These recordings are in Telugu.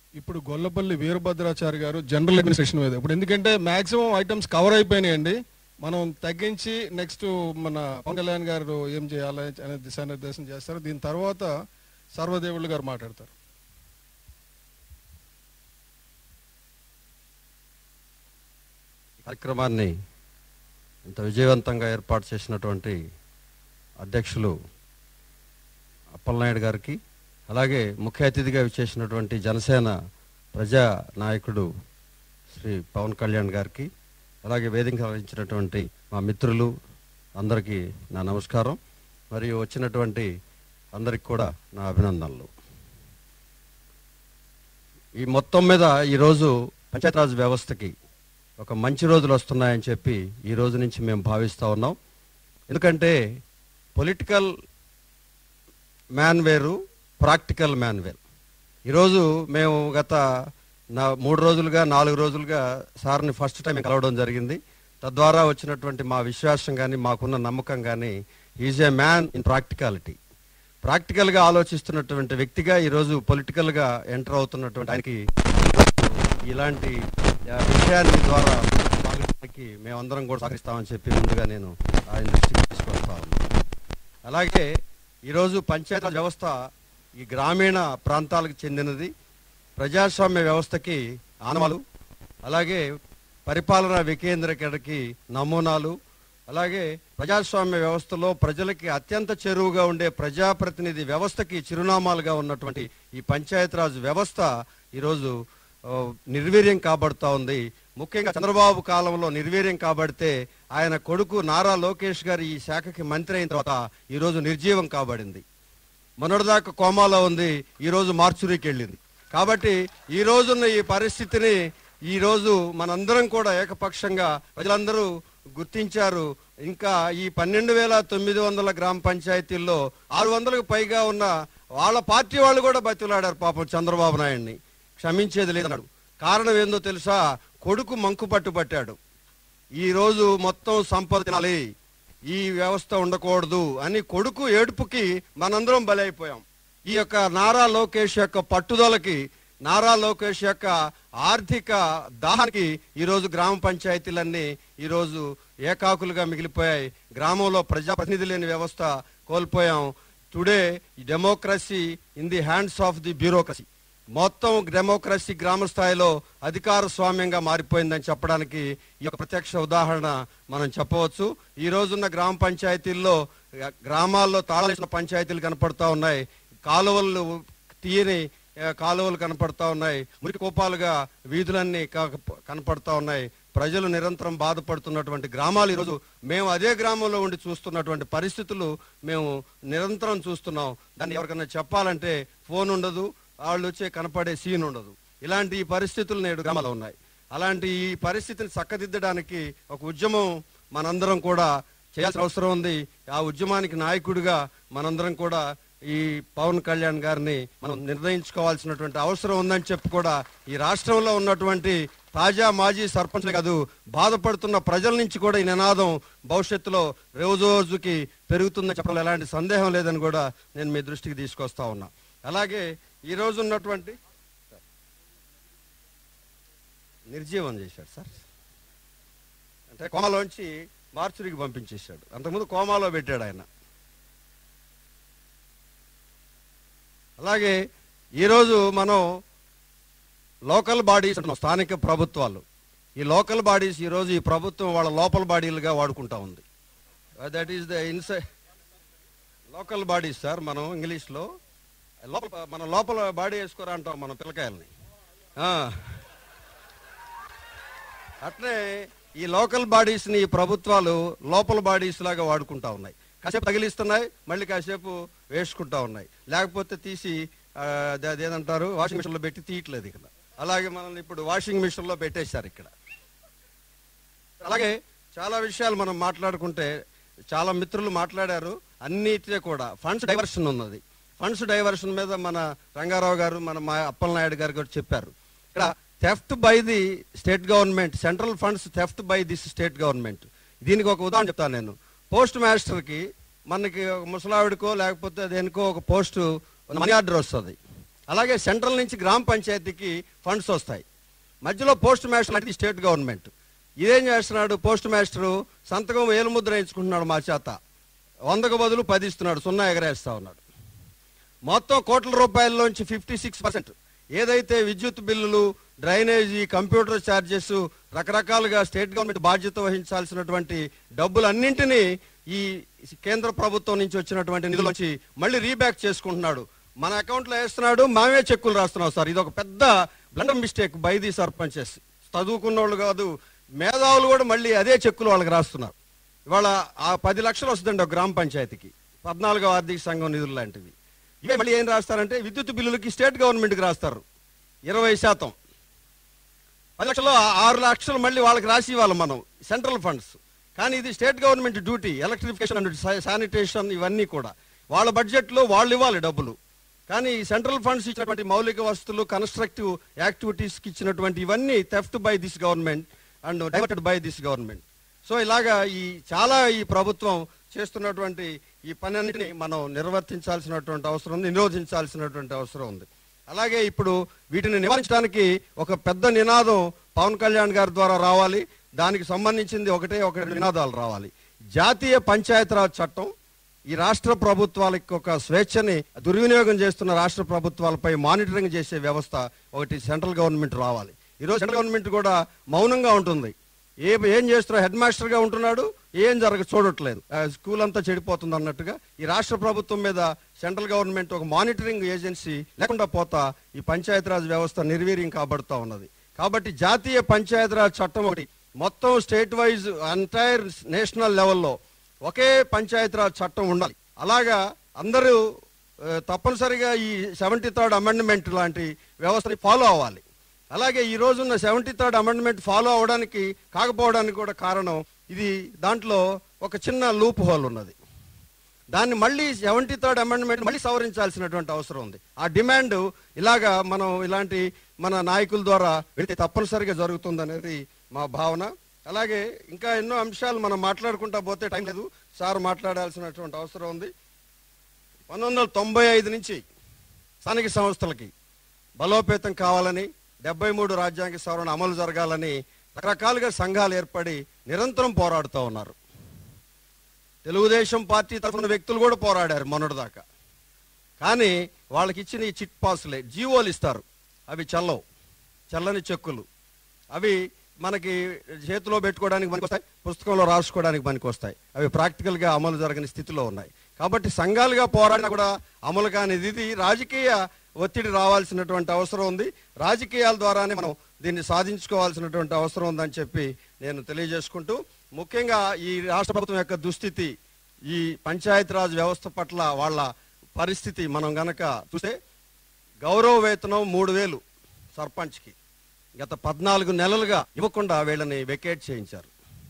ఇప్పుడు గొల్లపల్లి వీరభద్రాచారి గారు జనరల్ అడ్మినిస్ట్రేషన్ మీద ఇప్పుడు ఎందుకంటే మాక్సిమం ఐటమ్స్ కవర్ అయిపోయినాయండి మనం తగ్గించి నెక్స్ట్ మన పవన్ కళ్యాణ్ గారు ఏం చేయాలి అనే దిశానిర్దేశం చేస్తారు దీని తర్వాత సర్వదేవుళ్ళు గారు మాట్లాడతారు కార్యక్రమాన్ని ఇంత విజయవంతంగా ఏర్పాటు చేసినటువంటి అధ్యక్షులు అప్పలనాయుడు గారికి అలాగే ముఖ్య అతిథిగా విచ్చేసినటువంటి జనసేన ప్రజా నాయకుడు శ్రీ పవన్ కళ్యాణ్ గారికి అలాగే వేదిక వహించినటువంటి మా మిత్రులు అందరికీ నా నమస్కారం మరియు వచ్చినటువంటి అందరికి కూడా నా అభినందనలు ఈ మొత్తం మీద ఈరోజు పంచాయతీరాజ్ వ్యవస్థకి ఒక మంచి రోజులు వస్తున్నాయని చెప్పి ఈ రోజు నుంచి మేము భావిస్తూ ఉన్నాం ఎందుకంటే పొలిటికల్ మ్యాన్ వేరు ప్రాక్టికల్ మ్యాన్ వేరు ఈరోజు మేము గత నా మూడు రోజులుగా నాలుగు రోజులుగా సార్ని ఫస్ట్ టైం కలవడం జరిగింది తద్వారా వచ్చినటువంటి మా విశ్వాసం కానీ మాకున్న నమ్మకం కానీ is a man in practicality ప్రాక్టికల్గా ఆలోచిస్తున్నటువంటి వ్యక్తిగా ఈరోజు పొలిటికల్గా ఎంటర్ అవుతున్నటువంటి ఆయనకి ఇలాంటి ఆ, విషయాన్ని ద్వారా సాగడానికి మేమందరం కూడా సహకరిస్తామని చెప్పి ముందుగా నేను ఆయన దృష్టికి తీసుకొస్తా ఉన్నాను అలాగే ఈరోజు పంచాయతీ వ్యవస్థ ఈ గ్రామీణ ప్రాంతాలకు చెందినది ప్రజాస్వామ్య వ్యవస్థకి ఆనవాలు అలాగే పరిపాలన వికేంద్రీకరణకి నమూనాలు అలాగే ప్రజాస్వామ్య వ్యవస్థలో ప్రజలకి అత్యంత చెరువుగా ఉండే ప్రజాప్రతినిధి వ్యవస్థకి చిరునామాలుగా ఉన్నటువంటి ఈ పంచాయతీరాజ్ వ్యవస్థ ఈరోజు ఆ, నిర్వీర్యం కాబడుతా ఉంది ముఖ్యంగా చంద్రబాబు కాలంలో నిర్వీర్యం కాబడితే ఆయన కొడుకు నారా లోకేష్ గారు ఈ శాఖకి మంత్రి అయిన తర్వాత ఈరోజు నిర్జీవం కాబడింది మొన్నటిదాకా కోమాలో ఉంది ఈరోజు మార్చురీకి వెళ్ళింది కాబట్టి ఈ రోజున్న ఈ పరిస్థితిని ఈ రోజు మనందరం కూడా ఏకపక్షంగా ప్రజలందరూ గుర్తించారు ఇంకా ఈ పన్నెండు వేల తొమ్మిది వందల గ్రామ పంచాయతీల్లో ఆరు వందలకు పైగా ఉన్న వాళ్ళ పార్టీ వాళ్ళు కూడా బతిలాడారు పాపం చంద్రబాబు నాయుడిని క్షమించేది లేదన్నాడు కారణం ఏందో తెలుసా కొడుకు మంకు పట్టు పట్టాడు ఈ రోజు మొత్తం సంపద తినాలి ఈ వ్యవస్థ ఉండకూడదు అని కొడుకు ఏడుపుకి మనందరం బలైపోయాం ఈ యొక్క నారా లోకేష్ యొక్క పట్టుదలకి నారా లోకేష్ యొక్క ఆర్థిక దాహానికి ఈరోజు గ్రామ పంచాయతీలన్నీ ఈరోజు ఏకాకులుగా మిగిలిపోయాయి గ్రామంలో ప్రజాప్రతినిధి లేని వ్యవస్థ కోల్పోయాం today democracy in the hands of the bureaucracy మొత్తం డెమోక్రసీ గ్రామ స్థాయిలో అధికార స్వామ్యంగా మారిపోయిందని చెప్పడానికి ఈ యొక్క ప్రత్యక్ష ఉదాహరణ మనం చెప్పవచ్చు ఈ రోజున్న గ్రామ పంచాయతీల్లో గ్రామాల్లో తాళాల్సిన పంచాయతీలు కనపడతా ఉన్నాయి కాలువలు తీయని ఆ, కాలువలు కనపడతా ఉన్నాయి మురికి కోపాలుగా వీధులన్నీ క- కనపడతా ఉన్నాయి ప్రజలు నిరంతరం బాధపడుతున్నటువంటి గ్రామాలు ఈరోజు మేము అదే గ్రామంలో ఉండి చూస్తున్నటువంటి పరిస్థితులు మేము నిరంతరం చూస్తున్నాం దాన్ని ఎవరికైనా చెప్పాలంటే ఫోన్ ఉండదు వాళ్ళు వచ్చే కనపడే సీన్ ఉండదు ఇలాంటి ఈ పరిస్థితులు నేడు గ్రామాల్లో ఉన్నాయి అలాంటి ఈ పరిస్థితిని చక్కదిద్దడానికి ఒక ఉద్యమం మనందరం కూడా చేయాల్సిన అవసరం ఉంది ఆ ఉద్యమానికి నాయకుడిగా మనందరం కూడా ఈ పవన్ కళ్యాణ్ గారిని మనం నిర్ణయించుకోవాల్సినటువంటి అవసరం ఉందని చెప్పి కూడా ఈ రాష్ట్రంలో ఉన్నటువంటి తాజా మాజీ సర్పంచ్ కాదు బాధపడుతున్న ప్రజల నుంచి కూడా ఈ నినాదం భవిష్యత్తులో రోజు రోజుకి పెరుగుతుందని చెప్పడంలో ఎలాంటి సందేహం లేదని కూడా నేను మీ దృష్టికి తీసుకొస్తా ఉన్నా అలాగే ఈ రోజు ఉన్నటువంటి నిర్జీవం చేశాడు సార్ అంటే కోమాలోంచి మార్చురికి పంపించేశాడు అంతకుముందు కోమాలో పెట్టాడు ఆయన అలాగే ఈరోజు మనం లోకల్ బాడీస్ అంటున్నాం స్థానిక ప్రభుత్వాలు ఈ లోకల్ బాడీస్ ఈరోజు ఈ ప్రభుత్వం వాళ్ళ లోపల బాడీలుగా వాడుకుంటా ఉంది that is the inside local bodies sir మనం ఇంగ్లీష్లో లోపల మన లోపల బాడీ వేసుకోరా అంటాం మన పిల్లకాయల్ని ఆ. అట్లే ఈ లోకల్ బాడీస్ ని ఈ ప్రభుత్వాలు లోపల బాడీస్ లాగా వాడుకుంటా ఉన్నాయి కాసేపు తగిలిస్తున్నాయి మళ్ళీ కాసేపు వేసుకుంటా ఉన్నాయి లేకపోతే తీసి ఆ, అది- అదేదంటారు వాషింగ్ మిషన్ లో పెట్టి తీయట్లేదు ఇక్కడ అలాగే మనల్ని ఇప్పుడు వాషింగ్ మిషన్ లో పెట్టేశారు ఇక్కడ అలాగే చాలా విషయాలు మనం మాట్లాడుకుంటే చాలా మిత్రులు మాట్లాడారు అన్నిటిలో కూడా ఫండ్స్ డైవర్షన్ ఉన్నది ఫండ్స్ డైవర్షన్ మీద మన రంగారావు గారు మన మా అప్పలనాయుడు గారు కూడా చెప్పారు ఇక్కడ theft by the state government central funds theft by this state government దీనికి ఒక ఉదాహరణ చెప్తాను నేను పోస్ట్ మాస్టర్కి మనకి ఒక ముసలావిడికో లేకపోతే దేనికో ఒక పోస్ట్ మనీ ఆర్డర్ వస్తుంది అలాగే సెంట్రల్ నుంచి గ్రామ పంచాయతీకి ఫండ్స్ వస్తాయి మధ్యలో పోస్ట్ మాస్టర్ అంటే స్టేట్ గవర్నమెంట్ ఇదేం చేస్తున్నాడు పోస్ట్ మాస్టరు సంతకం ఏలుముద్ర వేయించుకుంటున్నాడు మా చేత వందకు బదులు పది ఇస్తున్నాడు సున్నా ఎగరేస్తా ఉన్నాడు మొత్తం కోట్ల రూపాయల్లోంచి ఫిఫ్టీ సిక్స్ పర్సెంట్ ఏదైతే విద్యుత్ బిల్లులు డ్రైనేజీ కంప్యూటర్ ఛార్జెస్ రకరకాలుగా స్టేట్ గవర్నమెంట్ బాధ్యత వహించాల్సినటువంటి డబ్బులన్నింటినీ ఈ కేంద్ర ప్రభుత్వం నుంచి వచ్చినటువంటి నిధుల నుంచి మళ్ళీ రీబ్యాక్ చేసుకుంటున్నాడు మన అకౌంట్లో వేస్తున్నాడు మేమే చెక్కులు రాస్తున్నాం సార్ ఇది ఒక పెద్ద blunder mistake by the sarpanches చదువుకున్న వాళ్ళు కాదు మేధావులు కూడా మళ్ళీ అదే చెక్కులు వాళ్ళకి రాస్తున్నారు ఇవాళ ఆ పది లక్షలు వస్తుందండి ఒక గ్రామ పంచాయతీకి పద్నాలుగో ఆర్థిక సంఘం నిధులు లాంటివి ఇవే మళ్ళీ ఏం రాస్తారంటే విద్యుత్ బిల్లులకి స్టేట్ గవర్నమెంట్కి రాస్తారు ఇరవై శాతం పది లక్షలు ఆ- ఆరు లక్షలు మళ్ళీ వాళ్ళకి రాసి ఇవ్వాలి మనం సెంట్రల్ ఫండ్స్ కానీ ఇది state government duty electrification and sanitation ఇవన్నీ కూడా వాళ్ళ బడ్జెట్లో వాళ్ళు ఇవ్వాలి డబ్బులు కానీ ఈ సెంట్రల్ ఫండ్స్ ఇచ్చినటువంటి మౌలిక వస్తువులు కన్స్ట్రక్టివ్ యాక్టివిటీస్కి ఇచ్చినటువంటి ఇవన్నీ theft by this government and diverted by this government so ఇలాగా ఈ చాలా ఈ ప్రభుత్వం చేస్తున్నటువంటి ఈ పని అన్నిటిని మనం నిర్వర్తించాల్సినటువంటి అవసరం ఉంది నిరోధించాల్సినటువంటి అవసరం ఉంది అలాగే ఇప్పుడు వీటిని నివారించడానికి ఒక పెద్ద నినాదం పవన్ కళ్యాణ్ గారి ద్వారా రావాలి దానికి సంబంధించింది ఒకటే ఒక నినాదాలు రావాలి జాతీయ పంచాయతీరాజ్ చట్టం ఈ రాష్ట్ర ప్రభుత్వాలకి ఒక స్వేచ్ఛని దుర్వినియోగం చేస్తున్న రాష్ట్ర ప్రభుత్వాలపై మానిటరింగ్ చేసే వ్యవస్థ ఒకటి సెంట్రల్ గవర్నమెంట్ రావాలి ఈరోజు సెంట్రల్ గవర్నమెంట్ కూడా మౌనంగా ఉంటుంది ఏ ఏం చేస్తున్నా హెడ్ మాస్టర్ గా ఉంటున్నాడు ఏం జరగ చూడట్లేదు ఆ, స్కూల్ అంతా చెడిపోతుంది అన్నట్టుగా ఈ రాష్ట్ర ప్రభుత్వం మీద సెంట్రల్ గవర్నమెంట్ ఒక మానిటరింగ్ ఏజెన్సీ లేకుండా పోతా ఈ పంచాయతీరాజ్ వ్యవస్థ నిర్వీర్యం కాబడుతా ఉన్నది కాబట్టి జాతీయ పంచాయతీరాజ్ చట్టం ఒకటి మొత్తం స్టేట్ వైజ్ ఎంటైర్ నేషనల్ లెవెల్లో ఒకే పంచాయతీరాజ్ చట్టం ఉండాలి అలాగా అందరూ ఆ, తప్పనిసరిగా ఈ సెవెంటీ థర్డ్ అమెండ్మెంట్ లాంటి వ్యవస్థని ఫాలో అవ్వాలి అలాగే ఈ రోజున్న సెవెంటీ థర్డ్ అమెండ్మెంట్ ఫాలో అవడానికి కాకపోవడానికి కూడా కారణం ఇది దాంట్లో ఒక చిన్న లూప్ హోల్ ఉన్నది దాన్ని మళ్ళీ సెవెంటీ థర్డ్ అమెండ్మెంట్ మళ్ళీ సవరించాల్సినటువంటి అవసరం ఉంది ఆ డిమాండ్ ఇలాగా మనం ఇలాంటి మన నాయకుల ద్వారా వెళితే తప్పనిసరిగా జరుగుతుందనేది మా భావన అలాగే ఇంకా ఎన్నో అంశాలు మనం మాట్లాడుకుంటా పోతే టైం లేదు సార్ మాట్లాడాల్సినటువంటి అవసరం ఉంది పంతొమ్మిది వందల తొంభై ఐదు నుంచి స్థానిక సంస్థలకి బలోపేతం కావాలని డెబ్బై మూడు రాజ్యాంగ సవరణ అమలు జరగాలని రకరకాలుగా సంఘాలు ఏర్పడి నిరంతరం పోరాడుతూ ఉన్నారు తెలుగుదేశం పార్టీ తరఫున వ్యక్తులు కూడా పోరాడారు మొన్నటిదాకా కానీ వాళ్ళకి ఇచ్చిన ఈ చిట్ పాసులే జీవోలు ఇస్తారు అవి చల్లవు చల్లని చెక్కులు అవి మనకి చేతిలో పెట్టుకోవడానికి పనికొస్తాయి పుస్తకంలో రాసుకోవడానికి పనికొస్తాయి అవి ప్రాక్టికల్గా అమలు జరగని స్థితిలో ఉన్నాయి కాబట్టి సంఘాలుగా పోరాడినా కూడా అమలు కానిది ఇది రాజకీయ ఒత్తిడి రావాల్సినటువంటి అవసరం ఉంది రాజకీయాల ద్వారానే మనం దీన్ని సాధించుకోవాల్సినటువంటి అవసరం ఉందని చెప్పి నేను తెలియజేసుకుంటూ ముఖ్యంగా ఈ రాష్ట్ర ప్రభుత్వం యొక్క దుస్థితి ఈ పంచాయతీరాజ్ వ్యవస్థ పట్ల వాళ్ళ పరిస్థితి మనం గనక చూస్తే గౌరవ వేతనం మూడు వేలు సర్పంచ్కి గత పద్నాలుగు నెలలుగా ఇవ్వకుండా వీళ్ళని వెకేట్ చేయించారు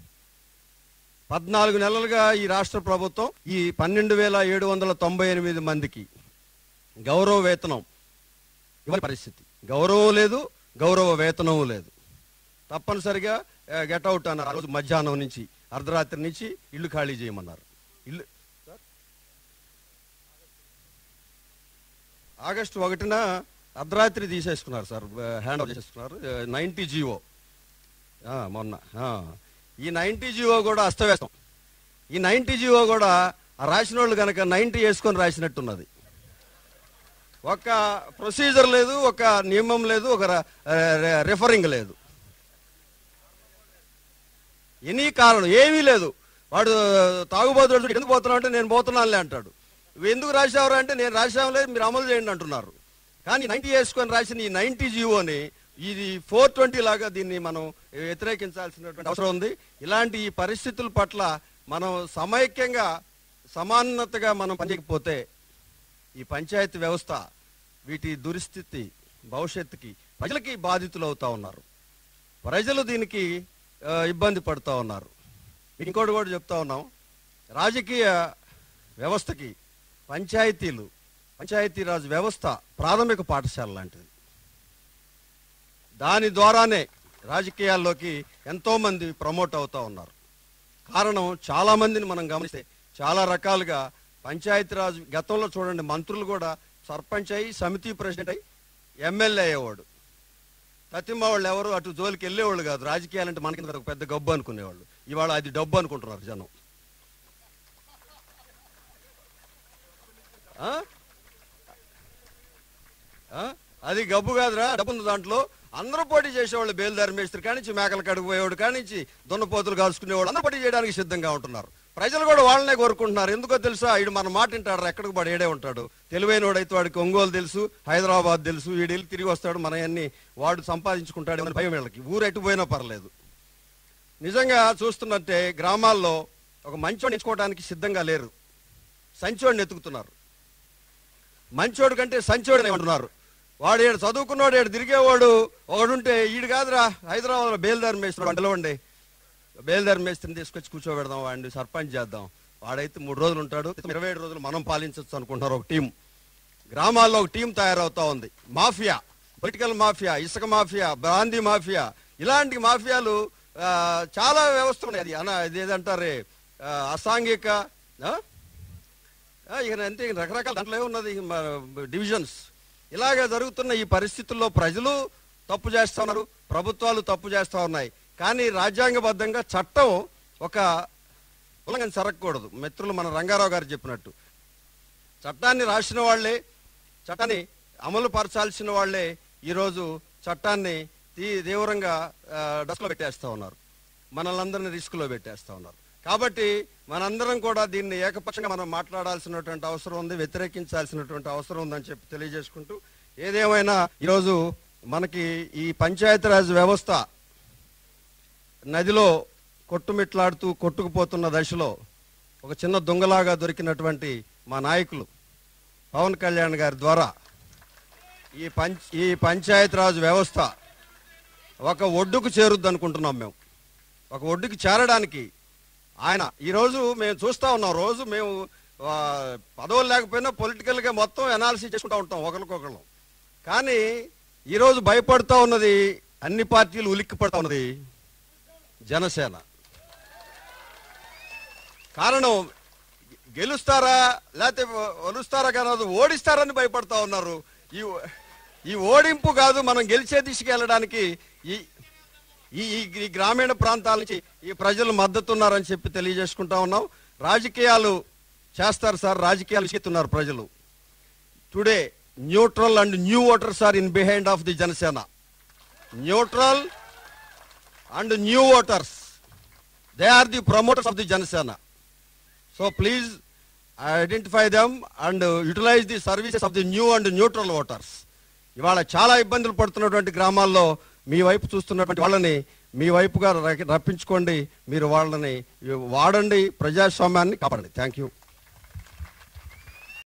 పద్నాలుగు నెలలుగా ఈ రాష్ట్ర ప్రభుత్వం ఈ పన్నెండు వేల ఏడు వందల తొంభై ఎనిమిది మందికి గౌరవ వేతనం ఇవ్వని పరిస్థితి గౌరవం లేదు గౌరవ వేతనం లేదు తప్పనిసరిగా గెట్ అవుట్ అన్నారు ఆ రోజు మధ్యాహ్నం నుంచి అర్ధరాత్రి నుంచి ఇల్లు ఖాళీ చేయమన్నారు ఇల్లు ఆగస్టు ఒకటిన అర్ధరాత్రి తీసేసుకున్నారు సార్ హ్యాండ్ ఓవర్ చేసేసుకున్నారు నైన్టీ జీవో మొన్న ఆ. ఈ నైన్టీ జీవో కూడా అస్తవ్యస్తం ఈ నైన్టీ జీవో కూడా ఆ రాసిన వాళ్ళు కనుక నైన్టీ వేసుకొని రాసినట్టున్నది ఒక ప్రొసీజర్ లేదు ఒక నియమం లేదు ఒక రిఫరింగ్ లేదు ఎనీ కారణం ఏమీ లేదు వాడు తాగుబోతుడు ఎందుకు పోతున్నావు అంటే నేను పోతున్నానులే అంటాడు "నువ్వు ఎందుకు రాశావు అంటే నేను రాశాం లేదు మీరు అమలు చేయండి అంటున్నారు కానీ నైన్టీ వేసుకొని రాసిన ఈ నైన్టీ జీవోని ఇది ఫోర్ ట్వంటీ లాగా దీన్ని మనం వ్యతిరేకించాల్సినటువంటి అవసరం ఉంది ఇలాంటి ఈ పరిస్థితుల పట్ల మనం సమైక్యంగా సమానతగా మనం పనిచేయకపోతే ఈ పంచాయతీ వ్యవస్థ వీటి దురిస్థితి భవిష్యత్తుకి ప్రజలకి బాధితులు అవుతా ఉన్నారు ప్రజలు దీనికి ఆ, ఇబ్బంది పడుతూ ఉన్నారు ఇంకోటి కూడా చెప్తా ఉన్నాం రాజకీయ వ్యవస్థకి పంచాయతీలు పంచాయతీరాజ్ వ్యవస్థ ప్రాథమిక పాఠశాల లాంటిది దాని ద్వారానే రాజకీయాల్లోకి ఎంతో మంది ప్రమోట్ అవుతా ఉన్నారు కారణం చాలా మందిని మనం గమనిస్తే చాలా రకాలుగా పంచాయతీరాజ్ గతంలో చూడండి మంత్రులు కూడా సర్పంచ్ అయి సమితి ప్రెసిడెంట్ అయి ఎమ్మెల్యే అయ్యేవాడు సత్యమ్మ వాళ్ళు ఎవరు అటు జోలికి వెళ్ళేవాళ్ళు కాదు రాజకీయాలంటే మనకి ఒక పెద్ద గబ్బు అనుకునేవాళ్ళు ఇవాళ అది డబ్బు అనుకుంటున్నారు జనం ఆ? ఆ? అది గబ్బు కాదురా డబ్బు ఉంది దాంట్లో అందరూ పోటీ చేసేవాళ్ళు బేలుదారి మేస్త్రి కానించి మేకల కడుగు పోయేవాడు కానించి దున్నపోతులు కాల్చుకునేవాడు అందరూ పోటీ చేయడానికి సిద్ధంగా ఉంటున్నారు ప్రజలు కూడా వాళ్ళనే కోరుకుంటున్నారు ఎందుకో తెలుసా వీడు మన మాట వింటాడు ఎక్కడికి పడి ఏడే ఉంటాడు తెలివైన వాడైతే వాడికి ఒంగోలు తెలుసు హైదరాబాద్ తెలుసు వీడు వెళ్ళి తిరిగి వస్తాడు మన అన్ని వాడు సంపాదించుకుంటాడు అని భయం వీళ్ళకి ఊరు ఎటు పోయినా పర్లేదు నిజంగా చూస్తున్నట్టే గ్రామాల్లో ఒక మంచోడిని ఎంచుకోవడానికి సిద్ధంగా లేరు సంచోడిని ఎత్తుకుతున్నారు మంచోడు కంటే సంచోడిని అంటున్నారు వాడు ఏడు చదువుకున్నాడు ఏడు తిరిగేవాడు ఒకడుంటే ఈడు కాదురా హైదరాబాద్లో బేల్దారి మేస్త్రి వాడు పిలవండి బేల్దారి మేస్త్రిని తీసుకొచ్చి కూర్చోబెడదాం వాడిని సర్పంచ్ చేద్దాం వాడైతే మూడు రోజులు ఉంటాడు ఇరవై ఏడు రోజులు మనం పాలించవచ్చు అనుకుంటున్నారు ఒక టీం గ్రామాల్లో ఒక టీం తయారవుతా ఉంది మాఫియా పొలిటికల్ మాఫియా ఇసుక మాఫియా బ్రాందీ మాఫియా ఇలాంటి మాఫియాలు ఆ, చాలా వ్యవస్థ ఉన్నాయి అది అన ఇది ఏదంటారే ఆ, అసాంఘిక ఆ? ఆ, ఇక అంతే ఇక రకరకాల దాంట్లో ఏమున్నది డివిజన్స్ ఇలాగ జరుగుతున్న ఈ పరిస్థితుల్లో ప్రజలు తప్పు చేస్తా ఉన్నారు ప్రభుత్వాలు తప్పు చేస్తా ఉన్నాయి కానీ రాజ్యాంగబద్ధంగా చట్టం ఒక ఉల్లంఘన జరగకూడదు మిత్రులు మన రంగారావు గారు చెప్పినట్టు చట్టాన్ని రాసిన వాళ్ళే చట్టాన్ని అమలు పరచాల్సిన వాళ్ళే ఈరోజు చట్టాన్ని తీ తీవ్రంగా ఆ, డస్లో పెట్టేస్తా ఉన్నారు మనల్ని అందరినీ రిస్క్లో పెట్టేస్తా ఉన్నారు కాబట్టి మనందరం కూడా దీన్ని ఏకపక్షంగా మనం మాట్లాడాల్సినటువంటి అవసరం ఉంది వ్యతిరేకించాల్సినటువంటి అవసరం ఉందని చెప్పి తెలియజేసుకుంటూ ఏదేమైనా ఈరోజు మనకి ఈ పంచాయతీరాజ్ వ్యవస్థ నదిలో కొట్టుమిట్లాడుతూ కొట్టుకుపోతున్న దశలో ఒక చిన్న దొంగలాగా దొరికినటువంటి మా నాయకులు పవన్ కళ్యాణ్ గారి ద్వారా ఈ పంచ్ ఈ పంచాయతీరాజ్ వ్యవస్థ ఒక ఒడ్డుకు చేరుద్ది అనుకుంటున్నాం మేము ఒక ఒడ్డుకి చేరడానికి ఆయన ఈరోజు మేము చూస్తా ఉన్నాం రోజు మేము ఆ, పదవులు లేకపోయినా పొలిటికల్గా మొత్తం అనాలిసిస్ చేసుకుంటూ ఉంటాం ఒకరికొకరు కానీ ఈరోజు భయపడుతూ ఉన్నది అన్ని పార్టీలు ఉలిక్కి పడుతూ ఉన్నది జనసేన కారణం గెలుస్తారా లేకపోతే వలుస్తారా కాదు ఓడిస్తారని భయపడతా ఉన్నారు ఈ ఈ ఓడింపు కాదు మనం గెలిచే దిశకి వెళ్ళడానికి ఈ ఈ ఈ- ఈ గ్రామీణ ప్రాంతాల నుంచి ఈ ప్రజలు మద్దతు ఉన్నారని చెప్పి తెలియజేసుకుంటా ఉన్నాం రాజకీయాలు చేస్తారు సార్ రాజకీయాలు చేస్తున్నారు ప్రజలు today neutral and new voters are in behind of the Janasena neutral and new voters they are the promoters of the Janasena so please identify them and utilize the services of the new and neutral voters ఇవాళ చాలా ఇబ్బందులు పడుతున్నటువంటి గ్రామాల్లో మీ వైపు చూస్తున్నటువంటి వాళ్ళని మీ వైపుగా రప్పించుకోండి మీరు వాళ్ళని వాడండి ప్రజాస్వామ్యాన్ని కాపాడండి థ్యాంక్ యూ